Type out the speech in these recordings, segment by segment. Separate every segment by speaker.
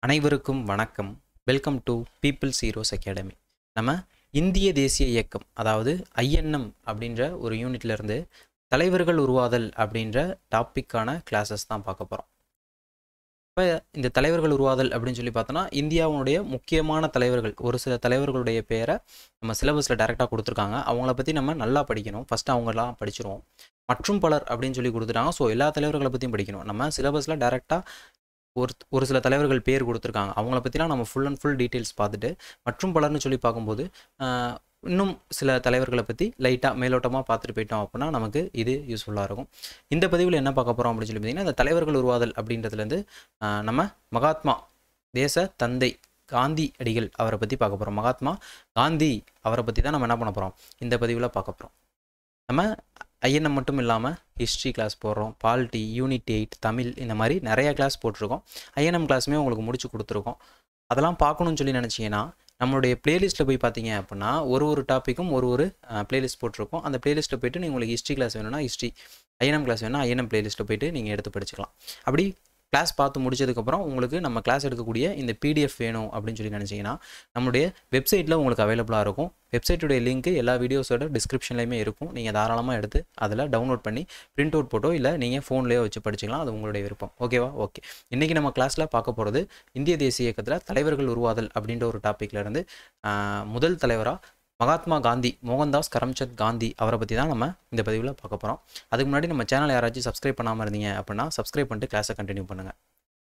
Speaker 1: அனைவருக்கும் வணக்கம் welcome to people's heroes academy நம்ம இந்திய தேசிய இயக்கம் அதாவது ஐஎன்எம் அப்படின்ற ஒரு யூனிட்ல இருந்து தலைவர்கள் உருவாதல் அப்படின்ற டாப்பிக்கான கிளாஸஸ் தான் பார்க்க போகிறோம் இப்போ இந்த தலைவர்கள் உருவாதல் அப்படின்னு சொல்லி பார்த்தோன்னா இந்தியாவுடைய முக்கியமான தலைவர்கள் ஒரு சில தலைவர்களுடைய பேரை நம்ம சிலபஸில் டைரெக்டாக கொடுத்துருக்காங்க அவங்கள பற்றி நம்ம நல்லா படிக்கணும் ஃபஸ்ட்டு அவங்களாம் படிச்சிருவோம் மற்றும் பலர் அப்படின்னு சொல்லி கொடுத்துட்டாங்க ஸோ எல்லா தலைவர்களை பற்றியும் படிக்கணும் நம்ம சிலபஸில் டைரெக்டாக ஒரு ஒரு சில தலைவர்கள் பேர் கொடுத்துருக்காங்க அவங்கள பற்றிலாம் நம்ம ஃபுல் அண்ட் ஃபுல் டீட்டெயில்ஸ் பார்த்துட்டு மற்றும் பலர்னு சொல்லி பார்க்கும்போது ஆஹ், இன்னும் சில தலைவர்களை பற்றி லைட்டாக மேலோட்டமாக பார்த்துட்டு போயிட்டோம் அப்படின்னா நமக்கு இது யூஸ்ஃபுல்லாக இருக்கும் இந்த பதிவில் என்ன பார்க்க போகிறோம் அப்படின்னு சொல்லி பார்த்தீங்கன்னா இந்த தலைவர்கள் உருவாதல் அப்படின்றதுலேருந்து ஆஹ், நம்ம மகாத்மா தேச தந்தை காந்தி அடிகள் அவரை பற்றி பார்க்க போகிறோம் மகாத்மா காந்தி அவரை பற்றி தான் நம்ம என்ன பண்ண போகிறோம் இந்த பதிவில் பார்க்க போகிறோம் நம்ம ஐஎன்எம் மட்டும் இல்லாமல் ஹிஸ்ட்ரி கிளாஸ் போடுறோம் பாலிட்டி யூனிட் எயிட் தமிழ் இந்த மாதிரி நிறைய கிளாஸ் போட்டிருக்கோம் ஐஎன்எம் கிளாஸுமே உங்களுக்கு முடிச்சு கொடுத்துருக்கோம் அதெல்லாம் பார்க்கணும்னு சொல்லி நினச்சிங்கன்னா நம்மளுடைய பிளேலிஸ்ட்டில் போய் பார்த்தீங்க அப்படின்னா ஒரு ஒரு டாப்பிக்கும் ஒரு ஒரு பிளேலிஸ்ட் போட்டிருக்கோம் அந்த பிளேலிஸ்ட்டில் போயிட்டு நீங்கள் உங்களுக்கு ஹிஸ்ட்ரி கிளாஸ் வேணும்னா ஹிஸ்ட்ரி ஐஎன்எம் கிளாஸ் வேணும்னா ஐஎன்எம் பிளேலிஸ்ட்டில் போயிட்டு நீங்கள் எடுத்து படிச்சுக்கலாம் அப்படி கிளாஸ் பார்த்து முடிச்சதுக்கப்புறம் உங்களுக்கு நம்ம கிளாஸ் எடுக்கக்கூடிய இந்த பிடிஎஃப் வேணும் அப்படின்னு சொல்லி நினச்சிங்கன்னா நம்மளுடைய வெப்சைட்டில் உங்களுக்கு அவைலபிளாக இருக்கும் வெப்சைட்டுடைய லிங்க் எல்லா வீடியோஸோட டிஸ்கிரிப்ஷன்லையுமே இருக்கும் நீங்கள் தாராளமாக எடுத்து அதில் டவுன்லோட் பண்ணி பிரிண்ட் அவுட் போட்டோ இல்லை நீங்கள் ஃபோன்லேயோ வச்சு படிச்சிக்கலாம் அது உங்களுடைய விருப்பம் ஓகேவா ஓகே இன்றைக்கி நம்ம கிளாஸில் பார்க்க போகிறது இந்திய தேசிய இயக்கத்தில் தலைவர்கள் உருவாதல் அப்படின்ற ஒரு டாப்பிக்ல இருந்து ஆஹ், முதல் தலைவராக மகாத்மா காந்தி மோகன்தாஸ் கரம்சந்த் காந்தி அவரை பற்றி தான் நம்ம இந்த பதிவில் பார்க்க போகிறோம் அதுக்கு முன்னாடி நம்ம சேனலை யாராச்சும் சப்ஸ்கிரைப் பண்ணாமல் இருந்தீங்க அப்படின்னா சப்ஸ்கிரைப் பண்ணிட்டு கிளாஸை கண்டினியூ பண்ணுங்கள்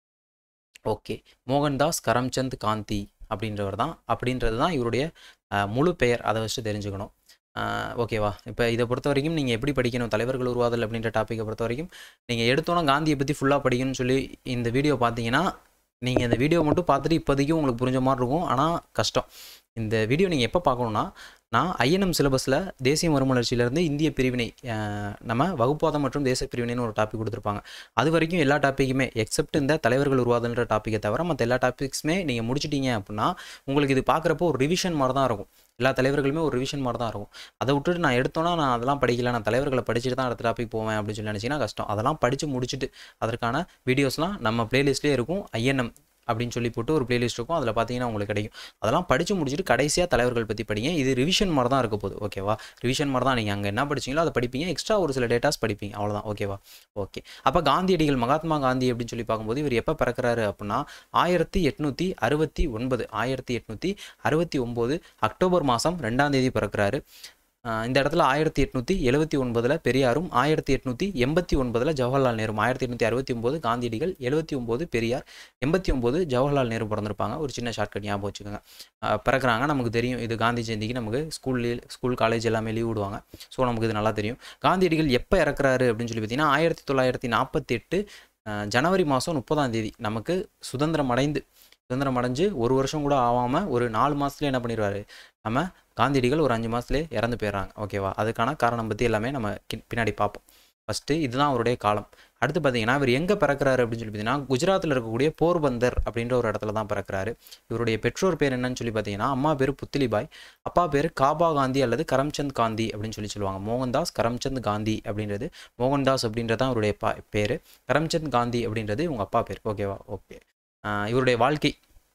Speaker 1: ஓகே மோகன்தாஸ் கரம்சந்த் காந்தி அப்படின்றவர் தான் அப்படின்றது தான் இவருடைய ஆஹ், முழு பெயர் அதை வச்சு தெரிஞ்சுக்கணும் ஆஹ், ஓகேவா இப்போ இதை பொறுத்த வரைக்கும் நீங்கள் எப்படி படிக்கணும் தலைவர்கள் உருவாதல் அப்படின்ற டாப்பிக்கை பொறுத்த வரைக்கும் நீங்கள் எடுத்தோன்னா காந்தியை பற்றி ஃபுல்லாக படிக்கணும்னு சொல்லி இந்த வீடியோ பார்த்தீங்கன்னா நீங்கள் இந்த வீடியோ மட்டும் பார்த்துட்டு இப்போதைக்கு உங்களுக்கு புரிஞ்ச மாதிரி இருக்கும் ஆனால் கஷ்டம் இந்த வீடியோ நீங்கள் எப்போ பார்க்கணுன்னா நான் ஐஎன்எம் சிலபஸில் தேசிய மறுமலர்ச்சியிலேருந்து இந்திய பிரிவினை அஹ், நம்ம வகுப்பாதம் மற்றும் தேச பிரிவினைன்னு ஒரு டாபிக் கொடுத்துருப்பாங்க அது வரைக்கும் எல்லா டாப்பிக்குமே எக்ஸப்ட் இந்த தலைவர்கள் உருவாதல்ன்ற டாப்பிக்கை தவிர மற்ற எல்லா டாபிக்ஸுமே நீங்கள் முடிச்சிட்டீங்க அப்படின்னா உங்களுக்கு இது பார்க்குறப்போ ஒரு ரிவிஷன் மாதிரி தான் இருக்கும் எல்லா தலைவர்களுமே ஒரு ரிவிஷன் மாதிரி தான் இருக்கும் அதை விட்டுட்டு நான் எடுத்தோன்னா நான் அதெல்லாம் படிக்கல நான் தலைவர்களை படிச்சுட்டு தான் அடுத்த டாபிக் போவேன் அப்படின்னு சொல்லி நினச்சிங்கன்னா கஷ்டம் அதெல்லாம் படித்து முடிச்சுட்டு அதற்கான வீடியோஸ்லாம் நம்ம பிளேலிஸ்ட்லேயே இருக்கும் ஐஎன்எம் அப்படின்னு சொல்லி போட்டு ஒரு பிளேலிஸ்ட் இருக்கும் அதில் பார்த்தீங்கன்னா உங்களுக்கு கிடைக்கும் அதெல்லாம் படித்து முடிச்சுட்டு கடைசியாக தலைவர்கள் பற்றி படிங்க இது ரிவிஷன் மாதிரி தான் இருக்க போகுது ஓகேவா ரிவிஷன் மாதிரி தான் நீங்கள் அங்கே என்ன படிச்சீங்களோ அதை படிப்பீங்க எக்ஸ்ட்ரா ஒரு சில டேட்டாஸ் படிப்பீங்க அவ்வளோதான் ஓகேவா ஓகே அப்போ காந்தியடிகள் மகாத்மா காந்தி அப்படின்னு சொல்லி பார்க்கும்போது இவர் எப்போ பிறக்கிறாரு அப்படின்னா ஆயிரத்தி எட்நூற்றி அறுபத்தி ஒன்பது ஆயிரத்தி எட்நூற்றி அறுபத்தி ஒம்பது அக்டோபர் மாதம் ரெண்டாம் தேதி பிறக்கிறாரு ஆஹ் இந்த இடத்துல ஆயிரத்தி எட்நூற்றி எழுபத்தி ஒன்பதில் பெரியாரும் ஆயிரத்தி எட்நூற்றி எண்பத்தி ஒன்பதில் ஜவஹர்லால் நேரும் ஆயிரத்தி எட்நூற்றி அறுபத்தி ஒம்பது காந்தியடிகள் எழுபத்தி ஒம்பது பெரியார் எண்பத்தி ஒம்பது ஜவஹர்லால் நேரு பிறந்திருப்பாங்க ஒரு சின்ன ஷார்ட்கட் ஞாபகம் வச்சுக்கோங்க ஆஹ் பிறக்கறாங்க நமக்கு தெரியும் இது காந்தி ஜெயந்திக்கு நமக்கு ஸ்கூல் ஸ்கூல் காலேஜ் எல்லாமே லீவ் விடுவாங்க ஸோ நமக்கு இது நல்லா தெரியும் காந்தியடிகள் எப்போ இறக்குறாரு அப்படின்னு சொல்லி பார்த்தீங்கன்னா ஆயிரத்தி தொள்ளாயிரத்தி நாற்பத்தி எட்டு ஜனவரி மாதம் முப்பதாம் தேதி நமக்கு சுதந்திரம் அடைந்து சுதந்திரம் அடைஞ்சு ஒரு வருஷம் கூட ஆகாமல் ஒரு நாலு மாதத்துலேயே என்ன பண்ணிடுவாரு நம்ம காந்தியடிகள் ஒரு அஞ்சு மாதத்துலேயே இறந்து போயிடுறாங்க ஓகேவா அதுக்கான காரணம் பற்றி எல்லாமே நம்ம கி- பின்னாடி பார்ப்போம் ஃபஸ்ட்டு இதுதான் அவருடைய காலம் அடுத்து பார்த்தீங்கன்னா இவர் எங்கே பிறக்கிறாரு அப்படின்னு சொல்லி பார்த்தீங்கன்னா குஜராத்தில் இருக்கக்கூடிய போர்பந்தர் அப்படின்ற ஒரு இடத்துல தான் பிறக்கிறாரு இவருடைய பெற்றோர் பேர் என்னன்னு சொல்லி பார்த்தீங்கன்னா அம்மா பேர் புத்திலிபாய் அப்பா பேர் காபா காந்தி அல்லது கரம்சந்த் காந்தி அப்படின்னு சொல்லி சொல்லுவாங்க மோகன்தாஸ் கரம்சந்த் காந்தி அப்படின்றது மோகன்தாஸ் அப்படின்றது தான் அவருடைய பா பேர் கரம்சந்த் காந்தி அப்படின்றது இவங்க அப்பா பேர் ஓகேவா ஓகே இவருடைய வாழ்க்கை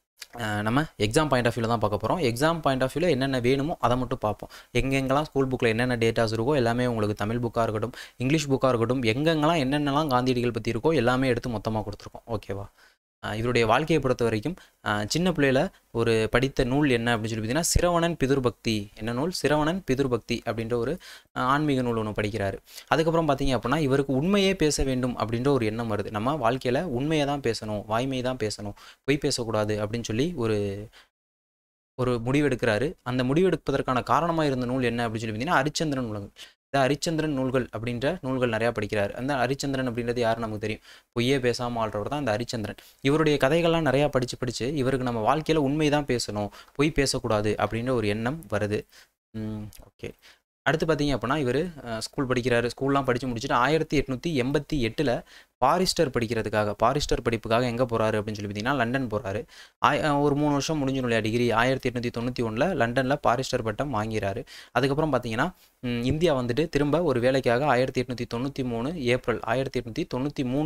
Speaker 1: ஆஹ் நம்ம எக்ஸாம் பாயிண்ட் ஆஃப் வியூவில் தான் பார்க்க போகிறோம் எக்ஸாம் பாயிண்ட் ஆஃப் வியூவில் என்னென்ன வேணுமோ அதை மட்டும் பார்ப்போம் எங்கெங்கெல்லாம் ஸ்கூல் புக்கில் என்னென்ன டேட்டாஸ் இருக்கோ எல்லாமே உங்களுக்கு தமிழ் புக்காக இருக்கட்டும் இங்கிலீஷ் புக்காக இருக்கட்டும் எங்கெங்கெல்லாம் என்னென்னலாம் காந்தியடிகள் பற்றி இருக்கோ எல்லாமே எடுத்து மொத்தமாக கொடுத்துருக்கோம் ஓகேவா ஆஹ் இவருடைய வாழ்க்கையை பொறுத்த வரைக்கும் ஆஹ் சின்ன பிள்ளையில ஒரு படித்த நூல் என்ன அப்படின்னு சொல்லி பார்த்தீங்கன்னா சிரவணன் பிதுர்பக்தி என்ன நூல் சிரவணன் பிதுர்பக்தி அப்படின்ற ஒரு ஆஹ் ஆன்மீக நூல் ஒன்று படிக்கிறாரு அதுக்கப்புறம் பார்த்தீங்க அப்படின்னா இவருக்கு உண்மையே பேச வேண்டும் அப்படின்ற ஒரு எண்ணம் வருது நம்ம வாழ்க்கையில் உண்மையை தான் பேசணும் வாய்மையை தான் பேசணும் பொய் பேசக்கூடாது அப்படின்னு சொல்லி ஒரு ஒரு முடிவெடுக்கிறாரு அந்த முடிவெடுப்பதற்கான காரணமாக இருந்த நூல் என்ன அப்படின்னு சொல்லி பார்த்தீங்கன்னா ஹரிச்சந்திரன் நூல்கள் இந்த ஹரிச்சந்திரன் நூல்கள் அப்படின்ற நூல்கள் நிறையா படிக்கிறார் அந்த ஹரிச்சந்திரன் அப்படின்றது யாரும் நமக்கு தெரியும் பொய்யே பேசாமல் ஆள்றவர் தான் அந்த ஹரிச்சந்திரன் இவருடைய கதைகள்லாம் நிறையா படித்து படித்து இவருக்கு நம்ம வாழ்க்கையில் உண்மை தான் பேசணும் பொய் பேசக்கூடாது அப்படின்ற ஒரு எண்ணம் வருது ஓகே அடுத்து பார்த்தீங்க அப்படின்னா இவர் ஸ்கூல் படிக்கிறாரு ஸ்கூல்லாம் படித்து முடிச்சுட்டு ஆயிரத்தி எட்நூற்றி எண்பத்தி எட்டில் பாரிஸ்டர் படிக்கிறதுக்காக பாரிஸ்டர் படிப்புக்காக எங்கே போகிறாரு அப்படின்னு சொல்லி பார்த்தீங்கன்னா லண்டன் போகிறாரு ஆய் அஹ் ஒரு மூணு வருஷம் முடிஞ்சிடும் இல்லையா டிகிரி ஆயிரத்தி எட்நூற்றி தொண்ணூற்றி ஒன்றில் லண்டனில் பாரிஸ்டர் பட்டம் வாங்கிறாரு அதுக்கப்புறம் பார்த்தீங்கன்னா ம், இந்தியா வந்துட்டு திரும்ப ஒரு வேலைக்காக ஆயிரத்தி எட்நூற்றி தொண்ணூற்றி மூணு ஏப்ரல் ஆயிரத்தி எட்நூற்றி தொண்ணூற்றி மூணில்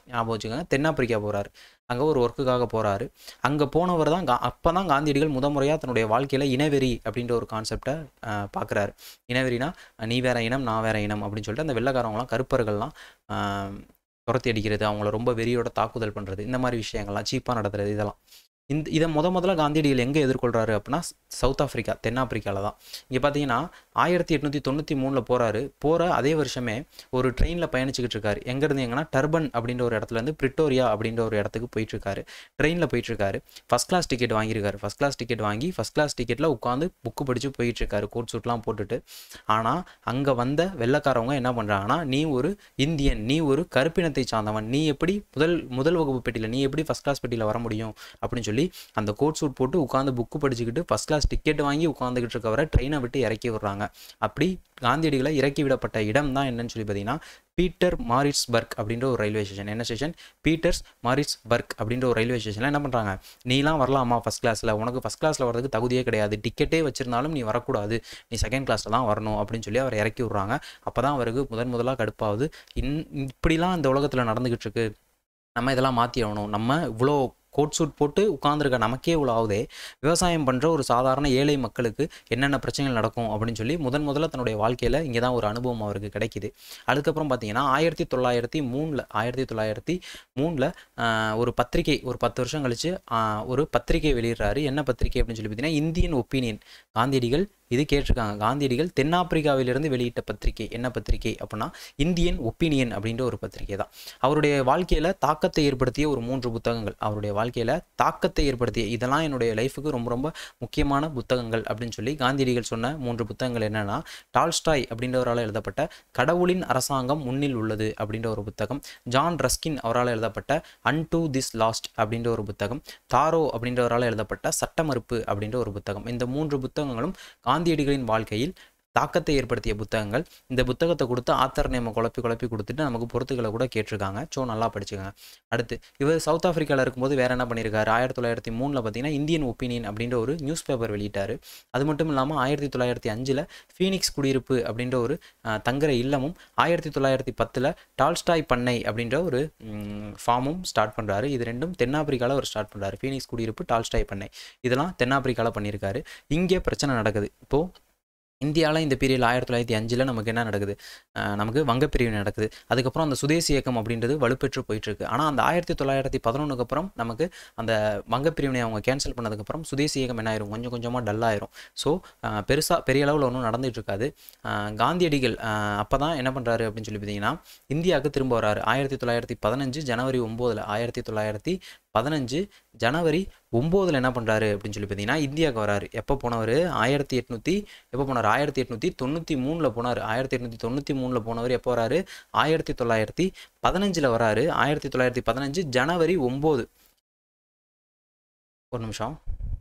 Speaker 1: ஞாபகம் வச்சுக்கோங்க தென்னாப்பிரிக்கா போகிறாரு அங்கே ஒரு ஒர்க்குக்காக போகிறாரு அங்கே போனவர் தான் கா அப்போ தான் காந்தியடிகள் முத முறையாக தன்னுடைய வாழ்க்கையில் இனவெறி அப்படின்ற ஒரு கான்செப்டை பார்க்குறாரு இனவெறினா நீ வேற இனம் நான் வேற இனம் அப்படின்னு சொல்லிட்டு அந்த வெள்ளைக்காரவங்களாம் கருப்பர்கள்லாம் ஆஹ், துரத்தி அடிக்கிறது அவங்கள ரொம்ப வெறியோட தாக்குதல் பண்ணுறது இந்த மாதிரி விஷயங்கள்லாம் சீப்பாக நடத்துறது இதெல்லாம் இந்த இதை முத முதல்ல காந்தியடிகள் எங்கே எதிர்கொள்கிறாரு அப்படின்னா சவுத் ஆஃப்ரிக்கா தென்னாப்பிரிக்காவில் தான் இங்கே பார்த்தீங்கன்னா ஆயிரத்தி எட்நூற்றி தொண்ணூற்றி மூணில் போகிறாரு போகிற அதே வருஷமே ஒரு ட்ரெயினில் பயணிச்சுக்கிட்டு இருக்காரு எங்கேருந்து எங்கன்னா டர்பன் அப்படின்ற ஒரு இடத்துல இருந்து பிரிட்டோரியா அப்படின்ற ஒரு இடத்துக்கு போயிட்டுருக்காரு ட்ரெயினில் போயிட்டுருக்காரு ஃபஸ்ட் கிளாஸ் டிக்கெட் வாங்கியிருக்காரு ஃபஸ்ட் கிளாஸ் டிக்கெட் வாங்கி ஃபஸ்ட் கிளாஸ் டிக்கெட்டில் உட்காந்து புக்கு படித்து போயிட்டுருக்காரு கோட் சூட்லாம் போட்டுட்டு ஆனால் அங்கே வந்த வெள்ளைக்காரவங்க என்ன பண்ணுறாங்கன்னா நீ ஒரு இந்தியன் நீ ஒரு கருப்பினத்தை சார்ந்தவன் நீ எப்படி முதல் முதல் வகுப்பு பெட்டியில் நீ எப்படி ஃபஸ்ட் கிளாஸ் பெட்டியில் வர முடியும் அப்படின்னு சொல்லி அந்த கோட் சூட் போட்டு உட்காந்து புக்கு படிச்சுக்கிட்டு ஃபஸ்ட் கிளாஸ் டிக்கெட் வாங்கி உட்காந்துக்கிட்டு இருக்கவரை ட்ரெயினை விட்டு இறக்கி விடுறாங்க அப்படி காந்தியடிகளை இறக்கி விடப்பட்ட இடம் தான் என்னன்னு சொல்லி பார்த்தீங்கன்னா பீட்டர் மாரிட்ஸ்பர்க் அப்படின்ற ஒரு ரயில்வே ஸ்டேஷன் என்ன ஸ்டேஷன் பீட்டர்ஸ் மாரிட்ஸ்பர்க் அப்படின்ற ஒரு ரயில்வே ஸ்டேஷனில் என்ன பண்ணுறாங்க நீலாம் வரலாமா ஃபஸ்ட் கிளாஸில் உனக்கு ஃபஸ்ட் கிளாஸில் வரதுக்கு தகுதியே கிடையாது டிக்கெட்டே வச்சிருந்தாலும் நீ வரக்கூடாது நீ செகண்ட் கிளாஸில் தான் வரணும் அப்படின்னு சொல்லி அவரை இறக்கி விட்றாங்க அப்போ தான் அவருக்கு முதன் முதலாக கடுப்பாகுது இன் இப்படிலாம் இந்த உலகத்தில் நடந்துக்கிட்டு இருக்கு நம்ம இதெல்லாம் மாற்றி ஆகணும் நம்ம இவ்வளோ கோட் சூட் போட்டு உட்காந்துருக்க நமக்கே இவ்வளோ ஆகுதே விவசாயம் பண்ணுற ஒரு சாதாரண ஏழை மக்களுக்கு என்னென்ன பிரச்சனைகள் நடக்கும் அப்படின்னு சொல்லி முதன் முதல்ல தன்னுடைய வாழ்க்கையில் இங்கே தான் ஒரு அனுபவம் அவருக்கு கிடைக்குது அதுக்கப்புறம் பார்த்தீங்கன்னா ஆயிரத்தி தொள்ளாயிரத்தி மூணில் ஆயிரத்தி தொள்ளாயிரத்தி மூணில் ஒரு பத்திரிகை ஒரு பத்து வருஷம் கழித்து ஒரு பத்திரிகை வெளியிடுறாரு என்ன பத்திரிகை அப்படின்னு சொல்லி பார்த்தீங்கன்னா இந்தியன் ஒப்பீனியன் காந்தியடிகள் இது கேட்டிருக்காங்க காந்தியடிகள் தென்னாப்பிரிக்காவிலிருந்து வெளியிட்ட பத்திரிகை என்ன பத்திரிகை அப்படின்னா இந்தியன் ஒப்பீனியன் அப்படின்ற ஒரு பத்திரிகை தான் அவருடைய வாழ்க்கையில் தாக்கத்தை ஏற்படுத்திய ஒரு மூன்று புத்தகங்கள் அவருடைய வாழ்க்கையில் தாக்கத்தை ஏற்படுத்திய இதெல்லாம் என்னுடைய லைஃபுக்கு ரொம்ப ரொம்ப முக்கியமான புத்தகங்கள் அப்படின்னு சொல்லி காந்தியடிகள் சொன்ன மூன்று புத்தகங்கள் என்னென்னா டால்ஸ்டாய் அப்படின்றவரால் எழுதப்பட்ட கடவுளின் அரசாங்கம் முன்னில் உள்ளது அப்படின்ற ஒரு புத்தகம் ஜான் ரஸ்கின் அவரால் எழுதப்பட்ட அன் டு திஸ் லாஸ்ட் அப்படின்ற ஒரு புத்தகம் தாரோ அப்படின்றவரால் எழுதப்பட்ட சட்டமறுப்பு அப்படின்ற ஒரு புத்தகம் இந்த மூன்று புத்தகங்களும் காந்தியடிகளின் வாழ்க்கையில் தாக்கத்தை ஏற்படுத்திய புத்தகங்கள் இந்த புத்தகத்தை கொடுத்து ஆத்தர் நேம குழப்பி குழப்பி கொடுத்துட்டு நமக்கு பொறுத்துக்களை கூட கேட்டிருக்காங்க ஸோ நல்லா படிச்சுக்கோங்க அடுத்து இவர் சவுத் ஆஃப்ரிக்காவில் இருக்கும்போது வேற என்ன பண்ணியிருக்காரு ஆயிரத்தி தொள்ளாயிரத்தி மூணில் பார்த்தீங்கன்னா இந்தியன் ஒப்பீனியன் அப்படின்ற ஒரு நியூஸ் பேப்பர் வெளியிட்டார் அது மட்டும் இல்லாமல் ஆயிரத்தி தொள்ளாயிரத்தி அஞ்சில் ஃபீனிக்ஸ் குடியிருப்பு அப்படின்ற ஒரு அஹ், தங்குற இல்லமும் ஆயிரத்தி தொள்ளாயிரத்தி பத்தில் டால்ஸ்டாய் பண்ணை அப்படின்ற ஒரு ஃபார்மும் ஸ்டார்ட் பண்ணுறாரு இது ரெண்டும் தென்னாப்பிரிக்காவில் அவர் ஸ்டார்ட் பண்ணுறாரு ஃபீனிக்ஸ் குடியிருப்பு டால்ஸ்டாய் பண்ணை இதெல்லாம் தென்னாப்பிரிக்காவில் பண்ணியிருக்காரு இங்கே பிரச்சனை நடக்குது இப்போது இந்தியாவில் இந்த பீரியட் ஆயிரத்தி தொள்ளாயிரத்தி அஞ்சில் நமக்கு என்ன நடக்குது அஹ் நமக்கு வங்கப்பிரிவு நடக்குது அதுக்கப்புறம் அந்த சுதேசி இயக்கம் அப்படின்றது வலுப்பெற்று போயிட்டுருக்கு ஆனால் அந்த ஆயிரத்தி தொள்ளாயிரத்தி பதினொன்றுக்கு அப்புறம் நமக்கு அந்த வங்கப்பிரிவினை அவங்க கேன்சல் பண்ணதுக்கப்புறம் சுதேசி இயக்கம் என்ன ஆயிரும் கொஞ்சம் கொஞ்சமாக டல் ஆயிரும் ஸோ பெருசாக பெரிய அளவில் ஒன்றும் நடந்துட்டு இருக்காது அஹ் காந்தியடிகள் அப்போ தான் என்ன பண்ணுறாரு அப்படின்னு சொல்லி பார்த்தீங்கன்னா இந்தியாவுக்கு திரும்ப வராரு ஆயிரத்தி தொள்ளாயிரத்தி பதினஞ்சு ஜனவரி ஒம்போதில் ஆயிரத்தி தொள்ளாயிரத்தி பதினஞ்சு ஜனவரி ஒம்போதில் என்ன பண்ணுறாரு அப்படின்னு சொல்லி பார்த்தீங்கன்னா இந்தியாவுக்கு வராரு எப்போ போனவர் ஆயிரத்தி எட்நூற்றி எப்போ போனார் ஆயிரத்தி எட்நூற்றி தொண்ணூற்றி மூணில் போனார் ஆயிரத்தி எட்நூற்றி தொண்ணூற்றி மூணில் போனவர் எப்போ வராரு ஆயிரத்தி தொள்ளாயிரத்தி பதினஞ்சில் வராரு ஆயிரத்தி தொள்ளாயிரத்தி பதினஞ்சு ஜனவரி ஒம்பது ஒரு நிமிஷம்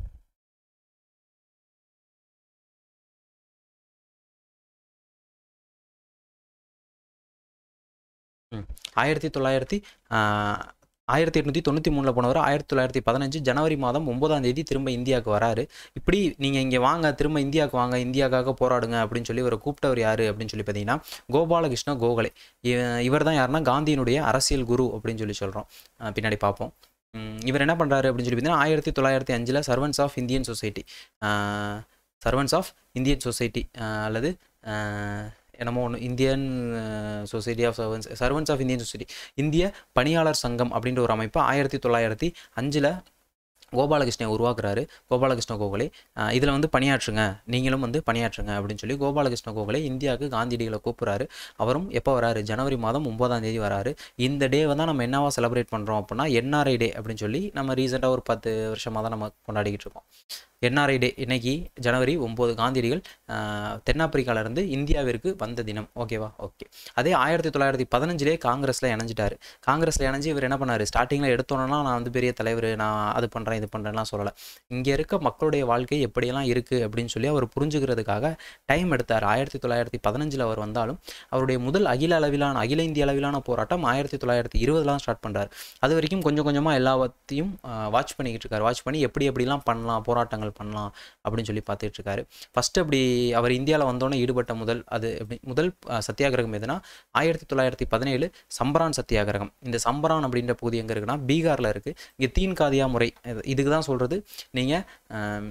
Speaker 1: ம். ஆயிரத்தி தொள்ளாயிரத்தி ஆஹ், ஆயிரத்தி எட்நூற்றி தொண்ணூற்றி மூணில் போனவர் ஆயிரத்தி தொள்ளாயிரத்தி பதினஞ்சு ஜனவரி மாதம் ஒன்பதாம் தேதி திரும்ப இந்தியாவுக்கு வராரு இப்படி நீங்கள் இங்கே வாங்க திரும்ப இந்தியாவுக்கு வாங்க இந்தியாவுக்காக போராடுங்க அப்படின்னு சொல்லி இவரை கூப்பிட்டவர் யார் அப்படின்னு சொல்லி பார்த்தீங்கன்னா கோபாலகிருஷ்ண கோகலே இவர் தான் யாருன்னா காந்தியினுடைய அரசியல் குரு அப்படின்னு சொல்லி சொல்கிறோம் பின்னாடி பார்ப்போம் ம், இவர் என்ன பண்ணுறாரு அப்படின்னு சொல்லி பார்த்தீங்கன்னா ஆயிரத்தி தொள்ளாயிரத்தி அஞ்சில் servants of Indian society servants of Indian society அல்லது ஆஹ், என்னமோ ஒன்று Indian society of servants servants of Indian society இந்திய பணியாளர் சங்கம் அப்படின்ற ஒரு அமைப்பை ஆயிரத்தி தொள்ளாயிரத்தி அஞ்சில் கோபாலகிருஷ்ணன் உருவாக்குறாரு கோபாலகிருஷ்ண கோகலே இதில் வந்து பணியாற்றுங்க நீங்களும் வந்து பணியாற்றுங்க அப்படின்னு சொல்லி கோபாலகிருஷ்ண கோகலே இந்தியாவுக்கு காந்தியடிகளை கூப்பிட்றாரு அவரும் எப்போ வராரு ஜனவரி மாதம் ஒன்பதாம் தேதி வராரு இந்த டேவை தான் நம்ம என்னவா செலிப்ரேட் பண்ணுறோம் அப்படின்னா என்ஆர்ஐ டே அப்படின்னு சொல்லி நம்ம ரீசெண்டாக ஒரு பத்து வருஷமாக தான் நம்ம கொண்டாடிக்கிட்டு இருக்கோம் என்ஆர்ஐ டே இன்னைக்கு ஜனவரி ஒம்பது காந்தியடிகள் ஆஹ், தென்னாப்பிரிக்காவிலேருந்து இந்தியாவிற்கு வந்த தினம் ஓகேவா ஓகே அதே ஆயிரத்தி தொள்ளாயிரத்தி பதினஞ்சிலே காங்கிரஸில் இணைஞ்சிட்டாரு காங்கிரஸில் இணைஞ்சு இவர் என்ன பண்ணார் ஸ்டார்டிங்கில் எடுத்தோன்னா நான் வந்து பெரிய தலைவர் நான் அது பண்ணுறேன் பண்ணுறேன் இது பண்ணுறேன்லாம் சொல்லலை இங்கே இருக்க மக்களுடைய வாழ்க்கை எப்படியெல்லாம் இருக்குது அப்படின்னு சொல்லி அவர் புரிஞ்சுக்கிறதுக்காக டைம் எடுத்தார் ஆயிரத்தி தொள்ளாயிரத்தி பதினஞ்சில் அவர் வந்தாலும் அவருடைய முதல் அகில அளவிலான அகில இந்திய அளவிலான போராட்டம் ஆயிரத்தி தொள்ளாயிரத்தி இருபதுலாம் ஸ்டார்ட் பண்ணுறாரு அது வரைக்கும் கொஞ்சம் கொஞ்சமாக எல்லாத்தையும் வாட்ச் பண்ணிக்கிட்டு இருக்காரு வாட்ச் பண்ணி எப்படி எப்படிலாம் பண்ணலாம் போராட்டங்கள் பண்ணலாம் அப்படின்னு சொல்லி பார்த்துட்டு இருக்காரு ஃபஸ்ட்டு அப்படி அவர் இந்தியாவில் வந்தோன்னே ஈடுபட்ட முதல் அது எப்படி முதல் அஹ், சத்தியாகிரகம் எதுனா ஆயிரத்தி தொள்ளாயிரத்தி பதினேழு சம்பரான் சத்தியாகிரகம் இந்த சம்பரான் அப்படின்ற பகுதி எங்கே இருக்குன்னா பீகாரில் இருக்குது இங்கே தீன் காதியா முறை இது- இதுக்கு தான் சொல்கிறது நீங்கள்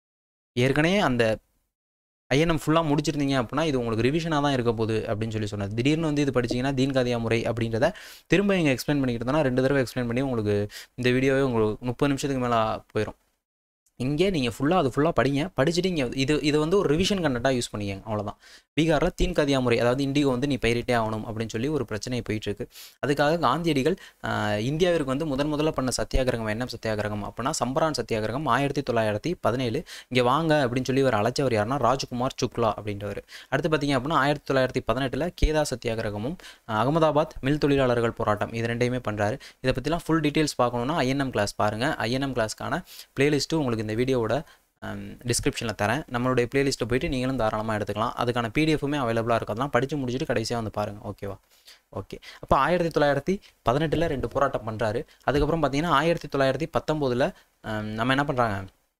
Speaker 1: ஏற்கனவே அந்த ஐஎன்எம் ஃபுல்லாக முடிச்சிருந்தீங்க அப்படின்னா இது உங்களுக்கு ரிவிஷனாக தான் இருக்க போகுது அப்படின்னு சொல்லி சொன்னது திடீர்னு வந்து இது படிச்சீங்கன்னா தீன் காதியா முறை அப்படின்றத திரும்ப இங்கே எக்ஸ்பிளைன் பண்ணிக்கிட்டு இருந்தோம்னா ரெண்டு தடவை எக்ஸ்பிளைன் பண்ணி உங்களுக்கு இந்த வீடியோவே உங்களுக்கு முப்பது நிமிஷத்துக்கு மேலே போயிடும் இங்கே நீங்கள் ஃபுல்லாக அது ஃபுல்லாக படிங்க படிச்சுட்டு இங்கே இது இது வந்து ஒரு ரிவிஷன் கண்டென்ட்டாக யூஸ் பண்ணிக்கங்க அவ்வளோதான் பீகாரில் தீன் கதியா முறை அதாவது இண்டிகோ வந்து நீ பயிரிட்டே ஆகணும் அப்படின்னு சொல்லி ஒரு பிரச்சனை போயிட்டுருக்கு அதுக்காக காந்தியடிகள் ஆஹ், இந்தியாவிற்கு வந்து முதன் முதல்ல பண்ண சத்தியாகிரகம் என்ன சத்தியாகிரகம் அப்படின்னா சம்பரான் சத்தியாகிரகம் ஆயிரத்தி தொள்ளாயிரத்தி பதினேழு இங்கே வாங்க அப்படின்னு சொல்லி இவர் அழைச்சவர் யாருன்னா ராஜ்குமார் சுக்லா அப்படின்றவர் அடுத்து பார்த்தீங்க அப்படின்னா ஆயிரத்தி தொள்ளாயிரத்தி பதினெட்டில் கேதா சத்தியாகிரகமும் ஆஹ், அகமதாபாத் மில் தொழிலாளர்கள் போராட்டம் இது ரெண்டையுமே பண்ணுறாரு இதை பற்றிலாம் ஃபுல் டீட்டெயில்ஸ் பார்க்கணுன்னா ஐஎன்எம் கிளாஸ் பாருங்கள் ஐஎன்எம் கிளாஸ்க்கான பிளேலிஸ்ட்டு உங்களுக்கு இந்த வீடியோவோட டிஸ்கிரிப்ஷனில் தரேன் நம்மளுடைய பிளேலிஸ்ட்டை போயிட்டு நீங்களும் தாராளமாக எடுத்துக்கலாம் அதுக்கான பிடிஎஃபுமே அவைலபிளாக இருக்கும் அதெல்லாம் படித்து முடிச்சுட்டு கடைசியாக வந்து பாருங்கள் ஓகேவா ஓகே அப்போ ஆயிரத்தி தொள்ளாயிரத்தி பதினெட்டில் ரெண்டு போராட்டம் பண்ணுறாரு அதுக்கப்புறம் பார்த்தீங்கன்னா ஆயிரத்தி தொள்ளாயிரத்தி பத்தொம்போதில் நம்ம என்ன பண்ணுறாங்க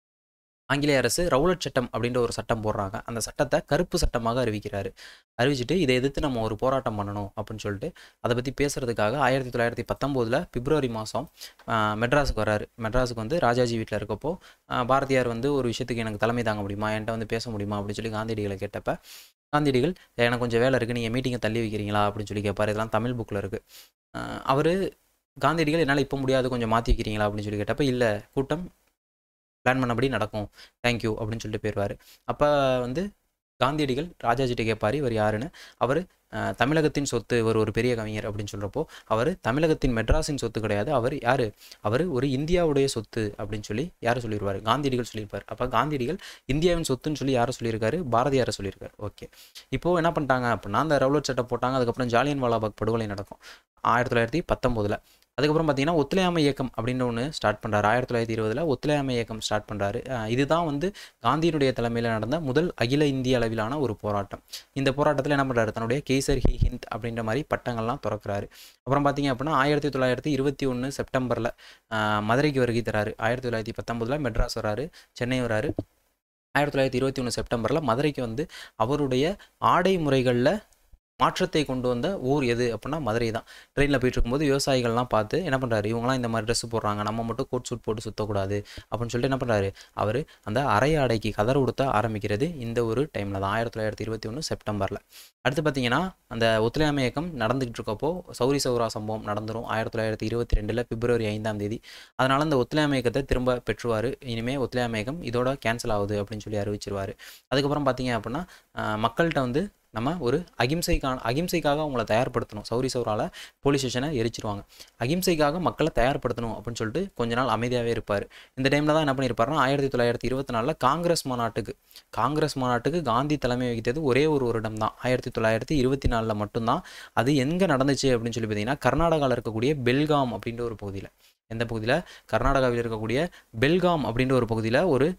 Speaker 1: ஆங்கிலேய அரசு ரவுலட் சட்டம் அப்படின்ற ஒரு சட்டம் போடுறாங்க அந்த சட்டத்தை கருப்பு சட்டமாக அறிவிக்கிறாரு அறிவிச்சிட்டு இதை எதிர்த்து நம்ம ஒரு போராட்டம் பண்ணணும் அப்படின்னு சொல்லிட்டு அதை பற்றி பேசுகிறதுக்காக ஆயிரத்தி தொள்ளாயிரத்தி பத்தொம்போதில் பிப்ரவரி மாதம் மெட்ராஸுக்கு வராரு மெட்ராஸுக்கு வந்து ராஜாஜி வீட்டில் இருக்கப்போ ஆஹ் பாரதியார் வந்து ஒரு விஷயத்துக்கு எனக்கு தலைமை தாங்க முடியுமா என்கிட்ட வந்து பேச முடியுமா அப்படின்னு சொல்லி காந்தியடிகளை கேட்டப்ப காந்தியடிகள் எனக்கு கொஞ்சம் வேலை இருக்குது நீங்கள் மீட்டிங்கை தள்ளி வைக்கிறீங்களா அப்படின்னு சொல்லி கேட்பாரு இதெல்லாம் தமிழ் புக்கில் இருக்குது அவர் காந்தியடிகள் என்னால் இப்போ முடியாது கொஞ்சம் மாற்றி வைக்கிறீங்களா அப்படின்னு சொல்லி கேட்டப்ப இல்லை கூட்டம் பிளான் பண்ணபடி நடக்கும் தேங்க்யூ அப்படின்னு சொல்லிட்டு போயிடுவார் அப்போ வந்து காந்தியடிகள் ராஜாஜிட்ட கேட்பார் இவர் யாருன்னு அவர் தமிழகத்தின் சொத்து இவர் ஒரு பெரிய கவிஞர் அப்படின்னு சொல்கிறப்போ அவர் தமிழகத்தின் மெட்ராஸின் சொத்து கிடையாது அவர் யார் அவர் ஒரு இந்தியாவுடைய சொத்து அப்படின்னு சொல்லி யார் சொல்லியிருப்பார் காந்தியடிகள் சொல்லியிருப்பார் அப்போ காந்தியடிகள் இந்தியாவின் சொத்துன்னு சொல்லி யாரை சொல்லியிருக்காரு பாரதியாரை சொல்லியிருக்காரு ஓகே இப்போது என்ன பண்ணிட்டாங்க அப்படின்னா அந்த ரவுலட் சட்டம் போட்டாங்க அதுக்கப்புறம் ஜாலியன் வாலாபாக் படுகொலை நடக்கும் ஆயிரத்தி தொள்ளாயிரத்தி பத்தொம்போதில் அதுக்கப்புறம் பார்த்தீங்கன்னா ஒத்துழையாமை இயக்கம் அப்படின்னு ஒன்று ஸ்டார்ட் பண்ணுறாரு ஆயிரத்தி தொள்ளாயிரத்தி இருபதில் ஒத்துழையாமை இயக்கம் ஸ்டார்ட் பண்ணுறாரு இதுதான் வந்து காந்தியினுடைய தலைமையில் நடந்த முதல் அகில இந்திய அளவிலான ஒரு போராட்டம் இந்த போராட்டத்தில் என்ன பண்ணுறாரு தன்னுடைய கேசர் ஹி ஹிந்த் அப்படின்ற மாதிரி பட்டங்கள்லாம் திறக்கிறாரு அப்புறம் பார்த்தீங்க அப்படின்னா ஆயிரத்தி தொள்ளாயிரத்தி இருபத்தி ஒன்று செப்டம்பரில் மதுரைக்கு வருகை தராரு ஆயிரத்தி தொள்ளாயிரத்தி பத்தொம்பதில் மெட்ராஸ் வராரு சென்னை வராரு ஆயிரத்தி தொள்ளாயிரத்தி இருபத்தி ஒன்று செப்டம்பரில் மதுரைக்கு வந்து அவருடைய ஆடை முறைகளில் மாற்றத்தை கொண்டு வந்த ஊர் எது அப்படின்னா மதுரை தான் ட்ரெயினில் போயிட்டு இருக்கும்போது விவசாயிகள்லாம் பார்த்து என்ன பண்ணுறாரு இவங்களாம் இந்த மாதிரி ட்ரெஸ் போடுறாங்க நம்ம மட்டும் கோட் சூட் போட்டு சுற்றக்கூடாது அப்படின்னு சொல்லிட்டு என்ன பண்ணுறாரு அவர் அந்த அரை ஆடைக்கு கதர் உடுத்த ஆரம்பிக்கிறது இந்த ஒரு டைமில் தான் ஆயிரத்தி தொள்ளாயிரத்தி இருபத்தி ஒன்று செப்டம்பரில் அடுத்து பார்த்தீங்கன்னா அந்த ஒத்துழையாமை இயக்கம் நடந்துகிட்டு இருக்கப்போ சௌரி சௌரா சம்பவம் நடந்துரும் ஆயிரத்தி தொள்ளாயிரத்தி இருபத்தி ரெண்டில் பிப்ரவரி ஐந்தாம் தேதி அதனால் அந்த ஒத்துழையாமை இயக்கத்தை திரும்ப பெற்றுவார் இனிமேல் ஒத்துழையாமை இயக்கம் இதோட கேன்சல் ஆகுது அப்படின்னு சொல்லி அறிவிச்சிருவார் அதுக்கப்புறம் பார்த்தீங்க அப்படின்னா மக்கள்கிட்ட வந்து நம்ம ஒரு அகிம்சைக்கான அகிம்சைக்காக அவங்கள தயார்படுத்தணும் சௌரி சௌரால போலீஸ் ஸ்டேஷனை எரிச்சிருவாங்க அகிம்சைக்காக மக்களை தயார்படுத்தணும் அப்படின்னு சொல்லிட்டு கொஞ்ச நாள் அமைதியாகவே இருப்பார் இந்த டைமில் தான் என்ன பண்ணியிருப்பாருன்னா ஆயிரத்தி தொள்ளாயிரத்தி இருபத்தி நாலில் காங்கிரஸ் மாநாட்டுக்கு காங்கிரஸ் மாநாட்டுக்கு காந்தி தலைமை வகித்தது ஒரே ஒரு வருடம் தான் ஆயிரத்தி தொள்ளாயிரத்தி இருபத்தி நாலில் மட்டும்தான் அது எங்கே நடந்துச்சு அப்படின்னு சொல்லி பார்த்தீங்கன்னா கர்நாடகாவில் இருக்கக்கூடிய பெல்காம் அப்படின்ற ஒரு பகுதியில் எந்த பகுதியில் கர்நாடகாவில் இருக்கக்கூடிய பெல்காம் அப்படின்ற ஒரு பகுதியில் ஒரு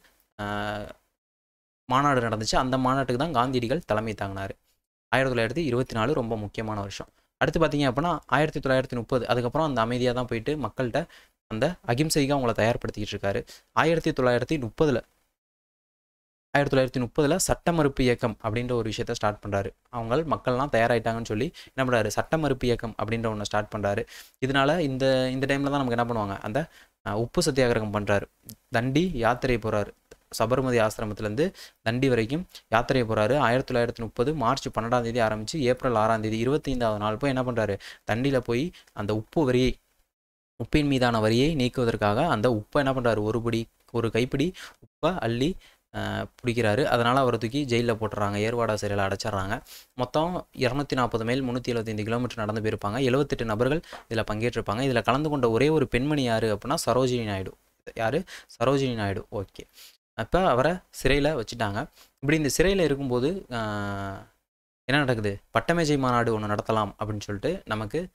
Speaker 1: மாநாடு நடந்துச்சு அந்த மாநாட்டுக்கு தான் காந்தியடிகள் தலைமை தாங்கினார் ஆயிரத்தி தொள்ளாயிரத்தி இருபத்தி நாலு ரொம்ப முக்கியமான வருஷம் அடுத்து பார்த்தீங்க அப்படின்னா ஆயிரத்தி தொள்ளாயிரத்தி முப்பது அதுக்கப்புறம் அந்த அமைதியாக தான் போயிட்டு மக்கள்கிட்ட அந்த அகிம்சைக்கு அவங்கள தயார்படுத்திக்கிட்டு இருக்காரு ஆயிரத்தி தொள்ளாயிரத்தி முப்பதில் ஆயிரத்தி தொள்ளாயிரத்தி முப்பதில் சட்ட மறுப்பு இயக்கம் அப்படின்ற ஒரு விஷயத்த ஸ்டார்ட் பண்ணுறாரு அவங்க மக்கள்லாம் தயாராகிட்டாங்கன்னு சொல்லி என்ன பண்ணுறாரு சட்ட மறுப்பு இயக்கம் அப்படின்ற ஒன்று ஸ்டார்ட் பண்ணுறாரு இதனால இந்த இந்த டைமில் தான் நமக்கு என்ன பண்ணுவாங்க அந்த உப்பு சத்தியாகிரகம் பண்ணுறாரு தண்டி யாத்திரை போகிறாரு சபர்மதி ஆசிரமத்திலேருந்து தண்டி வரைக்கும் யாத்திரை போகிறாரு ஆயிரத்தி தொள்ளாயிரத்தி முப்பது மார்ச் பன்னெண்டாம் தேதி ஆரம்பித்து ஏப்ரல் ஆறாம் தேதி இருபத்தைந்தாவது நாள் போய் என்ன பண்ணுறாரு தண்டியில் போய் அந்த உப்பு வரியை உப்பின் மீதான வரியை நீக்குவதற்காக அந்த உப்பை என்ன பண்ணுறாரு ஒரு பிடி ஒரு கைப்பிடி உப்பை அள்ளி பிடிக்கிறாரு அதனால் அவரை தூக்கி ஜெயிலில் போட்டுறாங்க ஏர்வாடா சிறையில் அடைச்சிட்றாங்க மொத்தம் இரநூத்தி நாற்பது மைல் முந்நூற்றி எழுபத்தைந்து கிலோமீட்டர் நடந்து போயிருப்பாங்க எழுபத்தெட்டு நபர்கள் இதில் பங்கேற்றிருப்பாங்க இதில் கலந்து கொண்ட ஒரே ஒரு பெண்மணி யார் அப்படின்னா சரோஜினி நாயுடு யார் சரோஜினி நாயுடு ஓகே அப்போ அவரை சிறையில் வச்சுட்டாங்க இப்படி இந்த சிறையில் இருக்கும்போது என்ன நடக்குது பட்டமேஜை மாநாடு ஒன்று நடத்தலாம் அப்படின்னு சொல்லிட்டு நமக்கு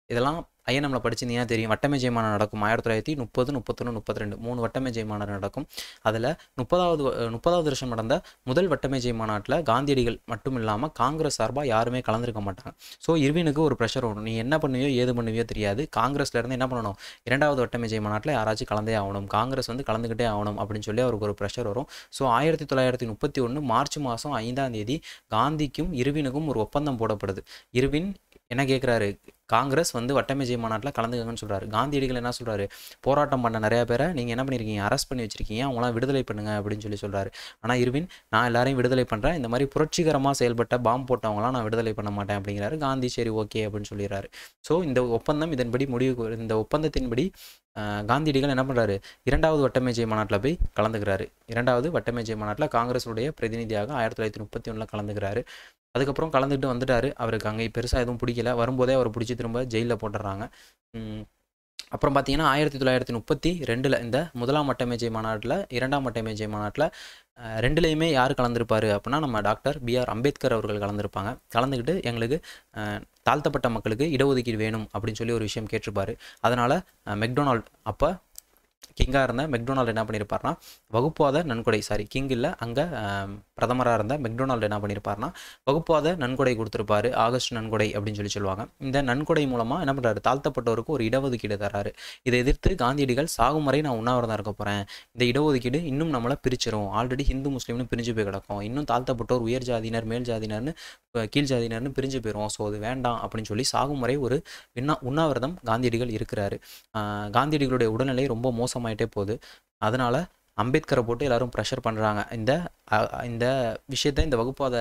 Speaker 1: இதெல்லாம் ஐஎன்எம்ல படிச்சிருந்தீங்கன்னா தெரியும் வட்டமேஜை மாநாடு நடக்கும் ஆயிரத்தி தொள்ளாயிரத்தி முப்பது முப்பத்தொன்று முப்பத்தி ரெண்டு மூணு வட்டமேஜை மாநாடு நடக்கும் அதில் முப்பதாவது வ- முப்பதாவது வருஷம் நடந்த முதல் வட்டமேஜை மாநாட்டில் காந்தியடிகள் மட்டும் இல்லாமல் காங்கிரஸ் சார்பாக யாருமே கலந்துருக்க மாட்டாங்க ஸோ இருவினுக்கு ஒரு ப்ரெஷர் வரும் நீ என்ன பண்ணுவியோ ஏது பண்ணுவியோ தெரியாது காங்கிரஸ்ல இருந்து என்ன பண்ணணும் இரண்டாவது வட்டமேஜை மாநாட்டில் யாராச்சும் கலந்தே ஆகணும் காங்கிரஸ் வந்து கலந்துக்கிட்டே ஆகணும் அப்படின்னு சொல்லி அவருக்கு ஒரு ப்ரெஷர் வரும் ஸோ ஆயிரத்தி தொள்ளாயிரத்தி முப்பத்தி ஒன்று மார்ச் மாதம் ஐந்தாம் தேதி காந்திக்கும் இருவினுக்கும் ஒரு ஒப்பந்தம் போடப்படுது இருவின் என்ன கேட்குறாரு காங்கிரஸ் வந்து வட்டமேஜை மாநாட்டில் கலந்துக்கங்கன்னு சொல்றாரு காந்தியடிகள் என்ன சொல்றாரு போராட்டம் பண்ண நிறைய பேரை நீங்கள் என்ன பண்ணியிருக்கீங்க அரெஸ்ட் பண்ணி வச்சிருக்கீங்க அவங்களாம் விடுதலை பண்ணுங்க அப்படின்னு சொல்லி சொல்றாரு ஆனால் இருவின் நான் எல்லாரையும் விடுதலை பண்ணுறேன் இந்த மாதிரி புரட்சிகரமாக செயல்பட்ட பாம்பு போட்டவங்களாம் நான் விடுதலை பண்ண மாட்டேன் அப்படிங்கிறாரு காந்தி சரி ஓகே அப்படின்னு சொல்லிடுறாரு ஸோ இந்த ஒப்பந்தம் இதன்படி முடிவு இந்த ஒப்பந்தத்தின்படி ஆஹ், காந்தியடிகள் என்ன பண்ணுறாரு இரண்டாவது வட்டமேஜை மாநாட்டில் போய் கலந்துக்கிறாரு இரண்டாவது வட்டமேஜை மாநாட்டில் காங்கிரஸுடைய பிரதிநிதியாக ஆயிரத்தி தொள்ளாயிரத்தி முப்பத்தி ஒன்றில் கலந்துக்கிறாரு அதுக்கப்புறம் கலந்துக்கிட்டு வந்துட்டாரு அவருக்கு அங்கே பெருசாக எதுவும் பிடிக்கல வரும்போதே அவரை பிடிச்சி திரும்ப ஜெயிலில் போட்டுடுறாங்க உம், அப்புறம் பார்த்தீங்கன்னா ஆயிரத்தி தொள்ளாயிரத்தி முப்பத்தி ரெண்டில் இந்த முதலாம் வட்டமேஜை மாநாட்டில் இரண்டாம் வட்டமேஜை மாநாட்டில் அஹ், ரெண்டுலேயுமே யார் கலந்துருப்பாரு அப்படின்னா நம்ம டாக்டர் பிஆர் அம்பேத்கர் அவர்கள் கலந்துருப்பாங்க கலந்துக்கிட்டு எங்களுக்கு அஹ், தாழ்த்தப்பட்ட மக்களுக்கு இடஒதுக்கீடு வேணும் அப்படின்னு சொல்லி ஒரு விஷயம் கேட்டிருப்பாரு அதனால் மெக்டொனால்ட் அப்போ கிங்காக இருந்த மெக்டொனால்டு என்ன பண்ணியிருப்பார்னா வகுப்பாத நன்கொடை சாரி கிங் இல்லை அங்கே பிரதமராக இருந்த மெக்டொனால்டு என்ன பண்ணியிருப்பார்னா வகுப்பாத நன்கொடை கொடுத்துருப்பாரு ஆகஸ்ட் நன்கொடை அப்படின்னு சொல்லி சொல்லுவாங்க இந்த நன்கொடை மூலமாக என்ன பண்ணுறாரு தாழ்த்தப்பட்டவருக்கு ஒரு இடஒதுக்கீடு தராரு இதை எதிர்த்து காந்தியடிகள் சாகும் வரை நான் உண்ணாவிரதம் இருக்க போகிறேன் இந்த இடஒதுக்கீடு இன்னும் நம்மளை பிரிச்சிரும் ஆல்ரெடி ஹிந்து முஸ்லீம்னு பிரிஞ்சு போய் கிடக்கும் இன்னும் தாழ்த்தப்பட்டோர் உயர் ஜாதியினர் மேல் ஜாதியினர்னு அஹ், கீழ் ஜாதியினர்னு பிரிஞ்சு போயிடும் ஸோ அது வேண்டாம் அப்படின்னு சொல்லி சாகும் வரை ஒரு உண்ணா உண்ணாவிரதம் காந்தியடிகள் இருக்கிறாரு ஆஹ், காந்தியடிகளுடைய உடல்நிலை ரொம்ப மோசமாயிட்டே போகுது அதனால அம்பேத்கரை போட்டு எல்லாரும் ப்ரெஷர் பண்ணுறாங்க இந்த அ- இந்த விஷயத்த இந்த வகுப்பாத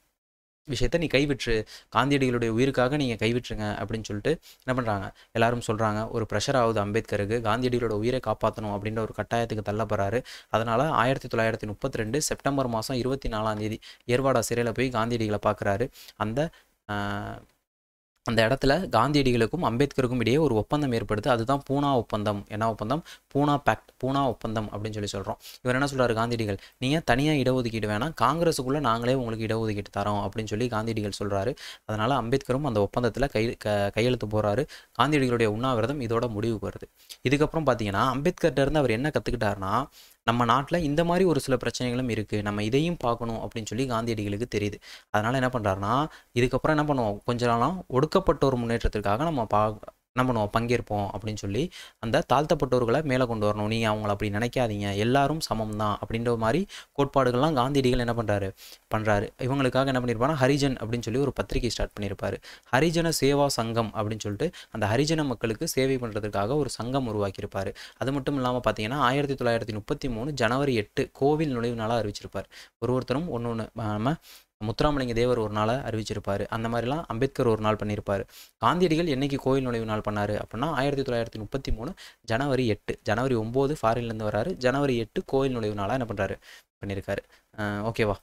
Speaker 1: விஷயத்த நீ கைவிற்று காந்தியடிகளுடைய உயிருக்காக நீங்கள் கைவிட்டுருங்க அப்படின்னு சொல்லிட்டு என்ன பண்ணுறாங்க எல்லாரும் சொல்கிறாங்க ஒரு ப்ரெஷர் ஆகுது அம்பேத்கருக்கு காந்தியடிகளோட உயிரை காப்பாற்றணும் அப்படின்ற ஒரு கட்டாயத்துக்கு தள்ளப்படுறாரு அதனால் ஆயிரத்தி தொள்ளாயிரத்தி முப்பத்தி ரெண்டு செப்டம்பர் மாதம் இருபத்தி நாலாம் தேதி ஏர்வாடா சிறையில் போய் காந்தியடிகளை பார்க்குறாரு அந்த ஆஹ், அந்த இடத்துல காந்தியடிகளுக்கும் அம்பேத்கருக்கும் இடையே ஒரு ஒப்பந்தம் ஏற்படுது அதுதான் பூனா ஒப்பந்தம் என்ன ஒப்பந்தம் பூனா பேக்ட் பூனா ஒப்பந்தம் அப்படின்னு சொல்லி சொல்கிறோம் இவர் என்ன சொல்றாரு காந்தியடிகள் நீங்கள் தனியாக இடஒதுக்கீடு வேணாம் காங்கிரஸுக்குள்ளே நாங்களே உங்களுக்கு இடஒதுக்கீடு தரோம் அப்படின்னு சொல்லி காந்தியடிகள் சொல்கிறாரு அதனால் அம்பேத்கரும் அந்த ஒப்பந்தத்தில் கை க கையெழுத்து போகிறாரு காந்தியடிகளுடைய உண்ணாவிரதம் இதோட முடிவுக்கு வருது இதுக்கப்புறம் பார்த்தீங்கன்னா அம்பேத்கர்ட்ட இருந்து அவர் என்ன கற்றுக்கிட்டாருன்னா நம்ம நாட்டில் இந்த மாதிரி ஒரு சில பிரச்சனைகளும் இருக்குது நம்ம இதையும் பார்க்கணும் அப்படின்னு சொல்லி காந்தியடிகளுக்கு தெரியுது அதனால் என்ன பண்ணுறாருன்னா இதுக்கப்புறம் என்ன பண்ணுவோம் கொஞ்ச நாளாக ஒடுக்கப்பட்டோர் முன்னேற்றத்திற்காக நம்ம பா என்ன பண்ணுவோம் பங்கேற்போம் அப்படின்னு சொல்லி அந்த தாழ்த்தப்பட்டோர்களை மேலே கொண்டு வரணும் நீங்கள் அவங்கள அப்படி நினைக்காதீங்க எல்லாரும் சமம் தான் அப்படின்ற மாதிரி கோட்பாடுகள்லாம் காந்தியடிகள் என்ன பண்ணுறாரு பண்ணுறாரு இவங்களுக்காக என்ன பண்ணியிருப்பாருன்னா ஹரிஜன் அப்படின்னு சொல்லி ஒரு பத்திரிகை ஸ்டார்ட் பண்ணியிருப்பாரு ஹரிஜன சேவா சங்கம் அப்படின்னு சொல்லிட்டு அந்த ஹரிஜன மக்களுக்கு சேவை பண்ணுறதுக்காக ஒரு சங்கம் உருவாக்கியிருப்பாரு அது மட்டும் இல்லாமல் பார்த்தீங்கன்னா ஆயிரத்தி தொள்ளாயிரத்தி முப்பத்தி மூணு ஜனவரி எட்டு கோவில் நுழைவு நாளாக அறிவிச்சிருப்பார் ஒரு ஒருத்தரும் ஒன்று ஒன்று நம்ம முத்துராமலிங்க தேவர் ஒரு நாளை அறிவிச்சிருப்பார் அந்த மாதிரிலாம் அம்பேத்கர் ஒரு நாள் பண்ணியிருப்பார் காந்தியடிகள் என்னைக்கு கோயில் நுழைவு நாள் பண்ணார் அப்படின்னா ஆயிரத்தி தொள்ளாயிரத்தி முப்பத்தி மூணு ஜனவரி எட்டு ஜனவரி ஒம்பது ஃபாரின்லேருந்து வராரு ஜனவரி எட்டு கோயில் நுழைவு நாளாக என்ன பண்ணுறாரு பண்ணியிருக்காரு அஹ் ஓகேவா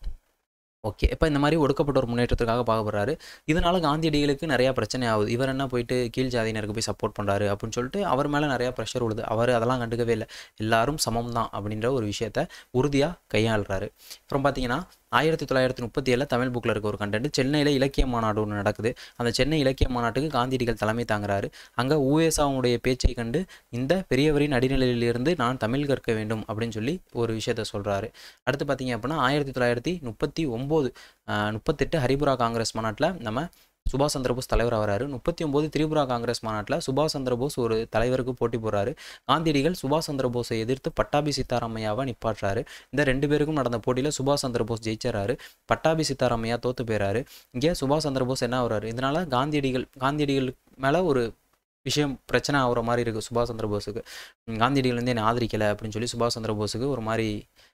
Speaker 1: ஓகே இப்போ இந்த மாதிரி ஒடுக்கப்பட்டோர் முன்னேற்றத்துக்காக பார்க்கப்படுறாரு இதனால காந்தியடிகளுக்கு நிறையா பிரச்சனை ஆகுது இவர் என்ன போயிட்டு கீழ் ஜாதியினருக்கு போய் சப்போர்ட் பண்ணுறாரு அப்படின்னு சொல்லிட்டு அவர் மேலே நிறையா ப்ரெஷர் விழுது அவர் அதெல்லாம் கண்டுக்கவே இல்லை எல்லாரும் சமம் தான் அப்படின்ற ஒரு விஷயத்த உறுதியாக கையாளுறாரு அப்புறம் பார்த்தீங்கன்னா ஆயிரத்தி தொள்ளாயிரத்தி முப்பத்தி ஏழில் தமிழ் புக்கில் இருக்க ஒரு கண்டென்ட் சென்னையில் இலக்கிய மாநாடு ஒன்று நடக்குது அந்த சென்னை இலக்கிய மாநாட்டுக்கு காந்தியடிகள் தலைமை தாங்குறாரு அங்கே ஊவேசாவுடைய பேச்சை கண்டு இந்த பெரியவரின் அடிநிலையிலிருந்து நான் தமிழ் கற்க வேண்டும் அப்படின்னு சொல்லி ஒரு விஷயத்த சொல்கிறாரு அடுத்து பார்த்தீங்க அப்படின்னா ஆயிரத்தி தொள்ளாயிரத்தி முப்பத்தி ஒம்பது முப்பத்தெட்டு ஹரிபுரா காங்கிரஸ் மாநாட்டில் நம்ம சுபாஷ் சந்திரபோஸ் தலைவர் ஆகிறாரு முப்பத்தி ஒம்பது திரிபுரா காங்கிரஸ் மாநாட்டில் சுபாஷ் சந்திரபோஸ் ஒரு தலைவருக்கு போட்டி போடுறாரு காந்தியடிகள் சுபாஷ் சந்திரபோஸை எதிர்த்து பட்டாபி சீதாராமையாவை நிப்பாட்டுறாரு இந்த ரெண்டு பேருக்கும் நடந்த போட்டியில் சுபாஷ் சந்திரபோஸ் ஜெயிச்சாரு பட்டாபி சீதாராமையா தோத்து போயிறாரு இங்கே சுபாஷ் சந்திரபோஸ் என்ன ஆகுறாரு இதனால காந்தியடிகள் காந்தியடிகள் மேலே ஒரு விஷயம் பிரச்சனை ஆகுற மாதிரி இருக்குது சுபாஷ் சந்திரபோஸுக்கு ம், காந்தியடிகள் வந்து என்னை ஆதரிக்கலை அப்படின்னு சொல்லி சுபாஷ் சந்திரபோஸுக்கு ஒரு மாதிரி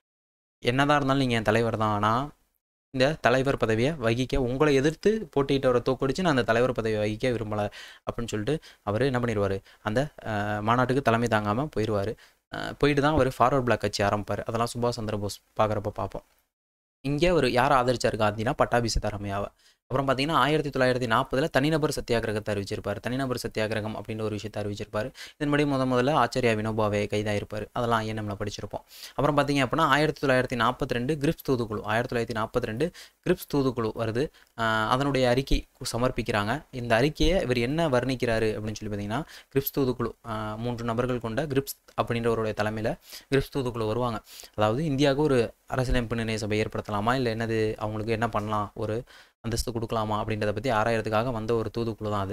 Speaker 1: என்னதான் இருந்தாலும் நீங்கள் என் தலைவர் தான் ஆனால் இந்த தலைவர் பதவியை வகிக்க உங்களை எதிர்த்து போட்டியிட்டவரை தோக்கடிச்சு நான் அந்த தலைவர் பதவியை வகிக்க விரும்பலை அப்படின்னு சொல்லிட்டு அவர் என்ன பண்ணிடுவார் அந்த அஹ், மாநாட்டுக்கு தலைமை தாங்காமல் போயிடுவார் போயிட்டு தான் அவர் ஃபார்வர்ட் பிளாக் கட்சி ஆரம்பிப்பார் அதெல்லாம் சுபாஷ் சந்திரபோஸ் பார்க்குறப்ப பார்ப்போம் இங்கே அவர் யாரை ஆதரிச்சார் காந்தினா பட்டாபி சீதாராமையாவை அப்புறம் பார்த்தீங்கன்னா ஆயிரத்தி தொள்ளாயிரத்தி நாற்பதில் தனிநபர் சத்தியாகிரகத்தை அறிவிச்சிருப்பார் தனிநபர் சத்தியாகிரகம் அப்படின்ற ஒரு விஷயத்தை அறிவிச்சிருப்பார் இதன்படி முத முதல்ல ஆச்சாரியா வினோபாவே கைதாயிருப்பார் அதெல்லாம் ஐஎன்எம்ல படிச்சிருப்போம் அப்புறம் பார்த்தீங்க அப்படின்னா ஆயிரத்தி தொள்ளாயிரத்தி நாற்பத்தி ரெண்டு கிரிப்ஸ் தூதுக்குழு ஆயிரத்தி தொள்ளாயிரத்தி நாற்பத்தி ரெண்டு கிரிப்ஸ் தூதுக்குழு வருது ஆஹ் அதனுடைய அறிக்கை சமர்ப்பிக்கிறாங்க இந்த அறிக்கையை இவர் என்ன வர்ணிக்கிறாரு அப்படின்னு சொல்லி பார்த்தீங்கன்னா கிரிப்ஸ் தூதுக்குழு ஆஹ் மூன்று நபர்கள் கொண்ட கிரிப்ஸ் அப்படின்றவருடைய தலைமையில் கிரிப்ஸ் தூதுக்குழு வருவாங்க அதாவது இந்தியாவுக்கு ஒரு அரசியலமைப்பு நிர்ணய சபை ஏற்படுத்தலாமா இல்லை என்னது அவங்களுக்கு என்ன பண்ணலாம் ஒரு அந்தஸ்து கொடுக்கலாமா அப்படின்றத பற்றி ஆராயறதுக்காக வந்த ஒரு தூதுக்குழு தான் அது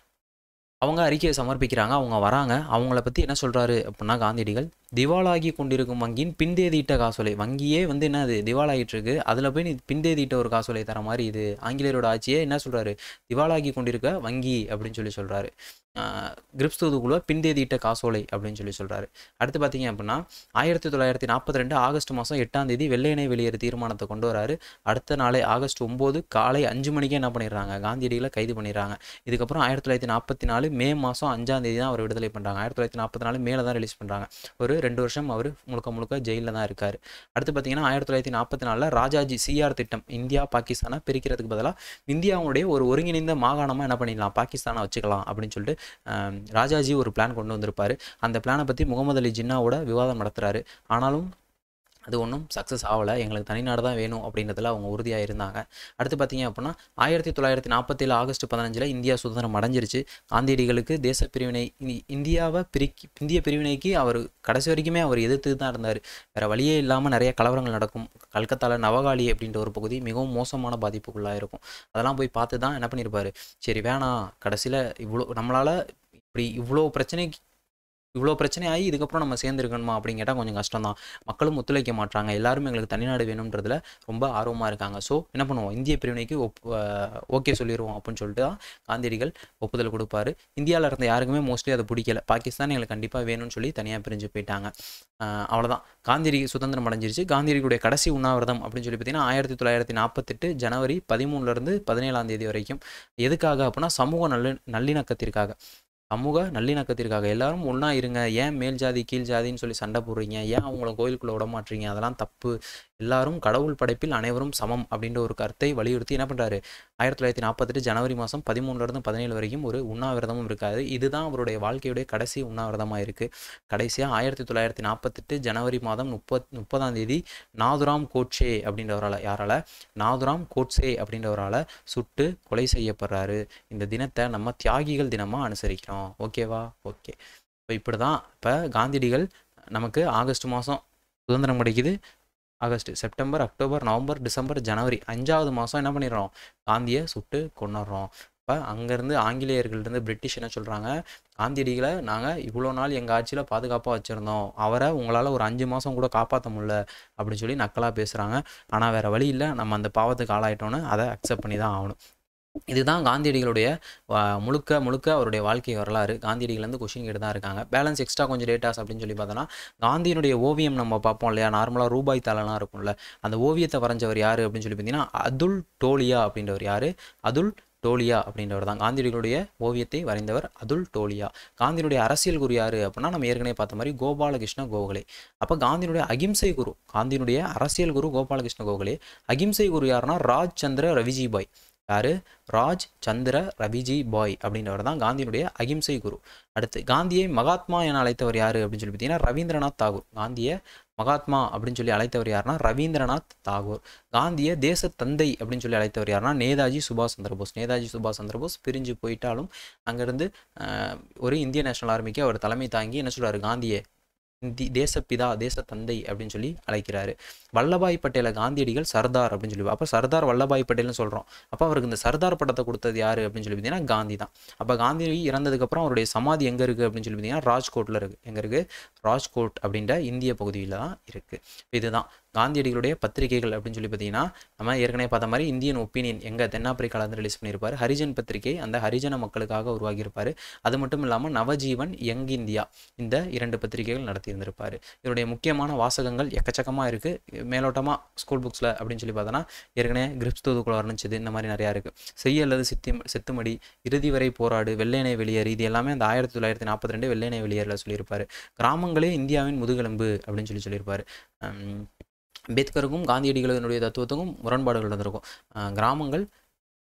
Speaker 1: அவங்க அறிக்கையை சமர்ப்பிக்கிறாங்க அவங்க வராங்க அவங்கள பற்றி என்ன சொல்கிறாரு அப்படின்னா காந்தியடிகள் திவாலாகி கொண்டிருக்கும் வங்கியின் பின்தேதியிட்ட காசோலை வங்கியே வந்து என்ன அது திவாலாகிட்டு இருக்கு அதில் போய் நீ பின்தேதியிட்ட ஒரு காசோலை தர மாதிரி இது ஆங்கிலேயரோட ஆட்சியே என்ன சொல்கிறாரு திவாலாகி கொண்டிருக்க வங்கி அப்படின்னு சொல்லி சொல்கிறாரு கிரிப்ஸ் தூதுக்குழுவை பின்தேதியிட்ட காசோலை அப்படின்னு சொல்லி சொல்கிறாரு அடுத்து பார்த்தீங்க அப்படின்னா ஆயிரத்தி தொள்ளாயிரத்தி நாற்பத்தி ரெண்டு ஆகஸ்ட் மாதம் எட்டாம் தேதி வெள்ளையனை வெளியேறு தீர்மானத்தை கொண்டு வராரு அடுத்த நாளே ஆகஸ்ட் ஒம்பது காலை அஞ்சு மணிக்கே என்ன பண்ணிடுறாங்க காந்தியடிகளை கைது பண்ணிடுறாங்க இதுக்கப்புறம் ஆயிரத்தி தொள்ளாயிரத்தி நாற்பத்தி நாலு மே மாதம் அஞ்சாம் தேதி தான் அவர் விடுதலை பண்ணுறாங்க ஆயிரத்தி தொள்ளாயிரத்தி நாற்பத்தி நாலு மேலே தான் ரிலீஸ் பண்ணுறாங்க ஒரு ரெண்டு வருஷம் அவர் முழுக்க முழுக்க ஜெயிலில் தான் இருக்கார் அடுத்து பார்த்தீங்கன்னா ஆயிரத்தி தொள்ளாயிரத்தி நாற்பத்தி நாலில் ராஜாஜி சிஆர் திட்டம் இந்தியா பாகிஸ்தானை பிரிக்கிறதுக்கு பதிலாக இந்தியாவுடைய ஒரு ஒருங்கிணைந்த மாகாணமாக என்ன பண்ணிடலாம் பாகிஸ்தானை வச்சுக்கலாம் அப்படின்னு சொல்லிட்டு ஆம், ராஜாஜி ஒரு பிளான் கொண்டு வந்திருப்பார் அந்த பிளானை பற்றி முகமது அலி ஜின்னாவோட விவாதம் நடத்துகிறாரு ஆனாலும் அது ஒன்றும் சக்ஸஸ் ஆகலை எங்களுக்கு தனிநாடு தான் வேணும் அப்படின்றதுல அவங்க உறுதியாக இருந்தாங்க அடுத்து பார்த்தீங்க அப்படின்னா ஆயிரத்தி தொள்ளாயிரத்தி நாற்பத்தேழு ஆகஸ்ட் பதினஞ்சில் இந்தியா சுதந்திரம் அடைஞ்சிருச்சு காந்தியடிகளுக்கு தேச பிரிவினை இ- இந்தியாவை பிரிக்கி இந்திய பிரிவினைக்கு அவர் கடைசி வரைக்குமே அவர் எதிர்த்து தான் இருந்தார் வேறு வழியே இல்லாமல் நிறைய கலவரங்கள் நடக்கும் கல்கத்தாவில் நவகாளி அப்படின்ற ஒரு பகுதி மிகவும் மோசமான பாதிப்புக்குள்ளாக இருக்கும் அதெல்லாம் போய் பார்த்து தான் என்ன பண்ணியிருப்பாரு சரி வேணாம் கடைசியில் இவ்வளோ நம்மளால் இப்படி இவ்வளோ பிரச்சனைக்கு இவ்வளோ பிரச்சனை ஆகி இதுக்கப்புறம் நம்ம சேர்ந்துருக்கணுமா அப்படின்னு கேட்டால் கொஞ்சம் கஷ்டம் தான் மக்களும் ஒத்துழைக்க மாட்டாங்க எல்லாரும் எங்களுக்கு தனிநாடு வேணுன்றதுல ரொம்ப ஆர்வமாக இருக்காங்க ஸோ என்ன பண்ணுவோம் இந்திய பிரிவினைக்கு ஒப் ஓகே சொல்லிடுவோம் அப்படின்னு சொல்லிட்டு தான் காந்தியடிகள் ஒப்புதல் கொடுப்பாரு இந்தியாவில் இருந்த யாருக்குமே மோஸ்ட்லி அதை பிடிக்கல பாகிஸ்தான் எங்களுக்கு கண்டிப்பாக வேணும்னு சொல்லி தனியாக பிரிஞ்சு போயிட்டாங்க ஆஹ் அவ்வளவுதான் காந்தியடி சுதந்திரம் அடைஞ்சிருச்சு காந்தியடிகளுடைய கடைசி உண்ணாவிரதம் அப்படின்னு சொல்லி பார்த்தீங்கன்னா ஆயிரத்தி தொள்ளாயிரத்தி நாற்பத்தெட்டு ஜனவரி பதிமூணுலேருந்து பதினேழாம் தேதி வரைக்கும் எதுக்காக அப்படின்னா சமூக நல்ல நல்லிணக்கத்திற்காக சமூக நல்லிணக்கத்திற்காக எல்லாரும் ஒன்றா இருங்க ஏன் மேல் ஜாதி கீழ் ஜாதின்னு சொல்லி சண்டை போடுறீங்க ஏன் அவங்கள கோயிலுக்குள்ளே விட மாட்டீங்க அதெல்லாம் தப்பு எல்லாரும் கடவுள் படைப்பில் அனைவரும் சமம் அப்படின்ற ஒரு கருத்தை வலியுறுத்தி என்ன பண்ணுறாரு ஆயிரத்தி தொள்ளாயிரத்தி நாற்பத்தெட்டு ஜனவரி மாதம் பதிமூணுலேருந்து பதினேழு வரைக்கும் ஒரு உண்ணாவிரதமும் இருக்காது இதுதான் அவருடைய வாழ்க்கையுடைய கடைசி உண்ணாவிரதமாக இருக்குது கடைசியாக ஆயிரத்தி தொள்ளாயிரத்தி நாற்பத்தெட்டு ஜனவரி மாதம் முப்பத் முப்பதாம் தேதி நாதுராம் கோட்சே அப்படின்றவரால் யாரால நாதுராம் கோட்சே அப்படின்றவரால் சுட்டு கொலை செய்யப்படுறாரு இந்த தினத்தை நம்ம தியாகிகள் தினமாக அனுசரிக்கிறோம் ஓகேவா ஓகே இப்போ இப்படி தான் இப்போ காந்தியடிகள் நமக்கு ஆகஸ்ட் மாதம் சுதந்திரம் கிடைக்குது August September October November December ஜனவரி அஞ்சாவது மாதம் என்ன பண்ணிடுறோம் காந்தியை சுட்டு கொண்டுடுறோம் இப்போ அங்கேருந்து ஆங்கிலேயர்கள்லேருந்து பிரிட்டிஷ் என்ன சொல்கிறாங்க காந்தியடிகளை நாங்கள் இவ்வளோ நாள் எங்கள் ஆட்சியில் பாதுகாப்பாக வச்சுருந்தோம் அவரை உங்களால் ஒரு அஞ்சு மாதம் கூட காப்பாற்ற முடியல அப்படின்னு சொல்லி நக்கலாக பேசுகிறாங்க ஆனால் வேறு வழி இல்லை நம்ம அந்த பாவத்துக்கு ஆளாயிட்டோன்னு அதை அக்செப்ட் பண்ணி தான் ஆகணும் இதுதான் காந்தியடிகளுடைய வா- முழுக்க முழுக்க அவருடைய வாழ்க்கை வரலாறு காந்தியடிகள் கொஷின் கேட்டு தான் இருக்காங்க பேலன்ஸ் எக்ஸ்ட்ரா கொஞ்சம் டேட்டாஸ் அப்படின்னு சொல்லி பார்த்தோன்னா காந்தியினுடைய ஓவியம் நம்ம பார்ப்போம் இல்லையா நார்மலாக ரூபாய் தாளெல்லாம் இருக்கும்ல அந்த ஓவியத்தை வரைஞ்சவர் யார் அப்படின்னு சொல்லி பார்த்தீங்கன்னா அதுல் டோலியா அப்படின்றவர் யார் அதுல் டோலியா அப்படின்றவர் தான் காந்தியடிகளுடைய ஓவியத்தை வரைந்தவர் அதுல் டோலியா காந்தியினுடைய அரசியல் குரு யார் அப்படின்னா நம்ம ஏற்கனவே பார்த்த மாதிரி கோபாலகிருஷ்ண கோகலே அப்போ காந்தியினுடைய அகிம்சை குரு காந்தியினுடைய அரசியல் குரு கோபாலகிருஷ்ண கோகலே அகிம்சை குரு யாருன்னா ராஜ் சந்திர ரவிஜி பாய் யாரு ராஜ் சந்திர ரவிஜி பாய் அப்படின்றவர் தான் காந்தியினுடைய அகிம்சை குரு அடுத்து காந்தியை மகாத்மா என அழைத்தவர் யாரு அப்படின்னு சொல்லி பார்த்தீங்கன்னா ரவீந்திரநாத் தாகூர் காந்தியை மகாத்மா அப்படின்னு சொல்லி அழைத்தவர் யாருன்னா ரவீந்திரநாத் தாகூர் காந்திய தேச தந்தை அப்படின்னு சொல்லி அழைத்தவர் யாருன்னா நேதாஜி சுபாஷ் சந்திரபோஸ் நேதாஜி சுபாஷ் சந்திரபோஸ் பிரிஞ்சு போயிட்டாலும் அங்கேருந்து ஒரு இந்திய நேஷனல் ஆர்மிக்கு அவர் தலைமை தாங்கி என்ன சொல்றாரு காந்தியை இந்தி தேசப்பிதா தேச தந்தை அப்படின்னு சொல்லி அழைக்கிறாரு வல்லபாய் பட்டேலை காந்தியடிகள் சர்தார் அப்படின்னு சொல்லி அப்போ சர்தார் வல்லபாய் பட்டேல்னு சொல்கிறோம் அப்போ அவருக்கு இந்த சர்தார் பட்டத்தை கொடுத்தது யார் அப்படின்னு சொல்லி பார்த்தீங்கன்னா காந்தி தான் அப்போ காந்தி இறந்ததுக்கப்புறம் அவருடைய சமாதி எங்கே இருக்குது அப்படின்னு சொல்லி பார்த்தீங்கன்னா ராஜ்கோட்டில் இருக்குது எங்கே இருக்குது ராஜ்கோட் அப்படின்ற இந்திய பகுதியில் தான் இருக்குது இதுதான் காந்தியடிகளுடைய பத்திரிகைகள் அப்படின்னு சொல்லி பார்த்தீங்கன்னா நம்ம ஏற்கனவே பார்த்த மாதிரி இந்தியன் ஒப்பீனியன் எங்கள் தென்னாப்பிரிக்கால இருந்து ரிலீஸ் பண்ணியிருப்பார் ஹரிஜன் பத்திரிகை அந்த ஹரிஜன மக்களுக்காக உருவாகியிருப்பார் அது மட்டும் இல்லாமல் நவஜீவன் யங் இந்தியா இந்த இரண்டு பத்திரிகைகள் நடத்தியிருந்திருப்பார் இதனுடைய முக்கியமான வாசகங்கள் எக்கச்சக்கமாக இருக்குது மேலோட்டமாக ஸ்கூல் புக்ஸில் அப்படின்னு சொல்லி பார்த்தோன்னா ஏற்கனவே கிரிப்ஸ் தூதுக்குள்ள வர்ணிச்சது இந்த மாதிரி நிறையா இருக்குது செய்ய அல்லது சித்தி சித்துமடி இறுதி வரை போராடு வெள்ளையனை வெளியேறு இது எல்லாமே அந்த ஆயிரத்தி தொள்ளாயிரத்தி நாற்பத்தி ரெண்டு வெள்ளையனை வெளியேறில் சொல்லியிருப்பார் கிராமங்களே இந்தியாவின் முதுகெலும்பு அப்படின்னு சொல்லி சொல்லியிருப்பார் உம், அம்பேத்கருக்கும் காந்தியடிகளினுடைய தத்துவத்துக்கும் முரண்பாடுகள் இருந்திருக்கும் அஹ் கிராமங்கள்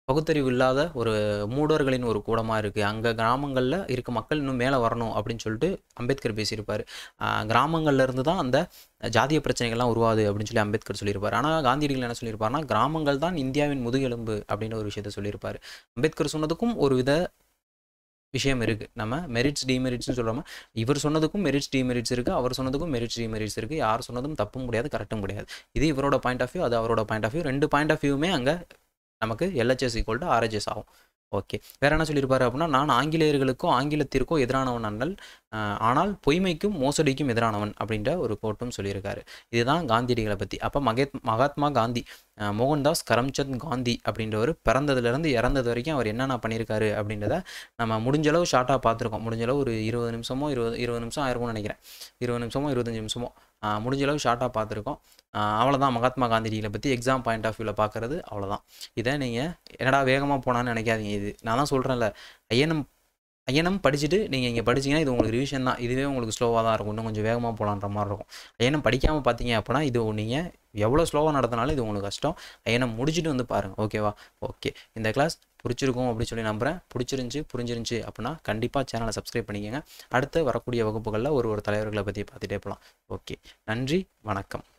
Speaker 1: பகுத்தறிவு இல்லாத ஒரு மூடர்களின் ஒரு கூடமாக இருக்குது அங்கே கிராமங்களில் இருக்க மக்கள் இன்னும் மேலே வரணும் அப்படின்னு சொல்லிட்டு அம்பேத்கர் பேசியிருப்பார் கிராமங்கள்ல இருந்து தான் அந்த ஜாதிய பிரச்சனைகள்லாம் உருவாது அப்படின்னு சொல்லி அம்பேத்கர் சொல்லியிருப்பார் ஆனால் காந்தியடிகள் என்ன சொல்லியிருப்பாருன்னா கிராமங்கள் தான் இந்தியாவின் முதுகெலும்பு அப்படின்ற ஒரு விஷயத்த சொல்லியிருப்பார் அம்பேத்கர் சொன்னதுக்கும் ஒரு வித விஷயம் இருக்குது நம்ம மெரிட்ஸ் டிமெரிட்ஸ்னு சொல்கிறாம இவர் சொன்னதுக்கும் மெரிட்ஸ் டிமெரிட்ஸ் இருக்குது அவர் சொன்னதுக்கும் மெரிட்ஸ் டிமெரிட்ஸ் இருக்குது யார் சொன்னதும் தப்பும் முடியாது கரெக்டும் முடியாது இது இவரோட பாயிண்ட் ஆஃப் வியூ அது அவரோட பாயிண்ட் ஆஃப் வியூ ரெண்டு பாயிண்ட் ஆஃப் வியூமே அங்கே நமக்கு எல்ஹெச்எஸ் ஈக்குவல் டு ஆர்ஹெச்எஸ் ஆகும் ஓகே வேற என்ன சொல்லியிருப்பாரு அப்படின்னா நான் ஆங்கிலேயர்களுக்கும் ஆங்கிலத்திற்கும் எதிரானவன் அல்லல் ஆஹ், ஆனால் பொய்மைக்கும் மோசடிக்கும் எதிரானவன் அப்படின்ற ஒரு கோட்டும் சொல்லியிருக்காரு இதுதான் காந்தியடிகளை பற்றி அப்போ மகேத் மகாத்மா காந்தி ஆஹ், மோகன்தாஸ் கரம்சந்த் காந்தி அப்படின்றவர் பிறந்ததுலேருந்து இறந்தது வரைக்கும் அவர் என்னென்ன பண்ணியிருக்காரு அப்படின்றத நம்ம முடிஞ்ச அளவு ஷார்ட்டாக பார்த்துருக்கோம் முடிஞ்ச அளவு ஒரு இருபது நிமிஷமோ இருபது இருபது நிமிஷம் ஆயிருக்கும்னு நினைக்கிறேன் இருபது நிமிஷமோ இருபத்தஞ்சி நிமிஷமோ ஆஹ், முடிஞ்ச அளவு ஷார்ட்டாக பார்த்துருக்கோம் ஆஹ், அவ்வளவுதான் மகாத்மா காந்தியடிகளை பற்றி எக்ஸாம் பாயிண்ட் ஆஃப் வியூவில் பார்க்குறது அவ்வளோதான் இதை நீங்கள் என்னடா வேகமாக போனான்னு நினைக்காதீங்க இது நான் தான் சொல்கிறேன்ல ஐஎன்எம் ஐஎன்எம் படிச்சுட்டு நீங்கள் இங்கே படிச்சீங்கன்னா இது உங்களுக்கு ரிவிஷன் தான் இதுவே உங்களுக்கு ஸ்லோவாக தான் இருக்கும் இன்னும் கொஞ்சம் வேகமாக போகலான்ற மாதிரி இருக்கும் ஐஎன்எம் படிக்காமல் பார்த்தீங்க அப்படின்னா இது நீங்கள் எவ்வளோ ஸ்லோவாக நடத்தினாலும் இது உங்களுக்கு கஷ்டம் ஐஎன்எம் முடிச்சுட்டு வந்து பாருங்கள் ஓகேவா ஓகே இந்த கிளாஸ் பிடிச்சிருக்கும் அப்படின்னு சொல்லி நம்புகிறேன் பிடிச்சிருந்துச்சி புரிஞ்சிருந்துச்சி அப்படின்னா கண்டிப்பாக சேனலை சப்ஸ்கிரைப் பண்ணிக்கோங்க அடுத்து வரக்கூடிய வகுப்புகளில் ஒரு ஒரு தலைவர்களை பற்றி பார்த்துட்டே போகலாம் ஓகே நன்றி வணக்கம்